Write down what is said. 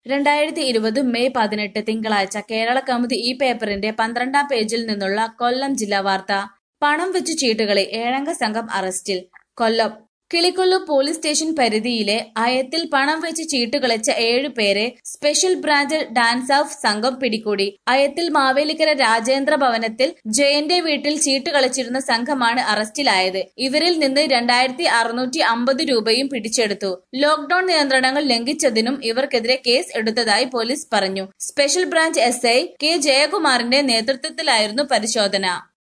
രണ്ടായിരത്തി ഇരുപത് മെയ് പതിനെട്ട് തിങ്കളാഴ്ച കേരള കൗമുദി ഈ പേപ്പറിന്റെ പന്ത്രണ്ടാം പേജിൽ നിന്നുള്ള കൊല്ലം ജില്ലാ വാർത്ത പണം വെച്ചു ചീട്ടുകളി ഏഴംഗ സംഘം അറസ്റ്റിൽ കൊല്ലം കിളികൊല്ലൂർ പോലീസ് സ്റ്റേഷൻ പരിധിയിലെ അയത്തിൽ പണം വെച്ച് ചീട്ടുകളിച്ച ഏഴു പേരെ സ്പെഷ്യൽ ബ്രാഞ്ച് ഡാൻസ് ഓഫ് സംഘം പിടികൂടി അയത്തിൽ മാവേലിക്കര രാജേന്ദ്ര ഭവനത്തിൽ ജയന്റെ വീട്ടിൽ ചീട്ട് കളിച്ചിരുന്ന സംഘമാണ് അറസ്റ്റിലായത് ഇവരിൽ നിന്ന് രണ്ടായിരത്തി അറുന്നൂറ്റി അമ്പത് രൂപയും പിടിച്ചെടുത്തു ലോക്ഡൌൺ നിയന്ത്രണങ്ങൾ ലംഘിച്ചതിനും ഇവർക്കെതിരെ കേസ് എടുത്തതായി പോലീസ് പറഞ്ഞു special branch S I K ജയകുമാറിന്റെ നേതൃത്വത്തിലായിരുന്നു പരിശോധന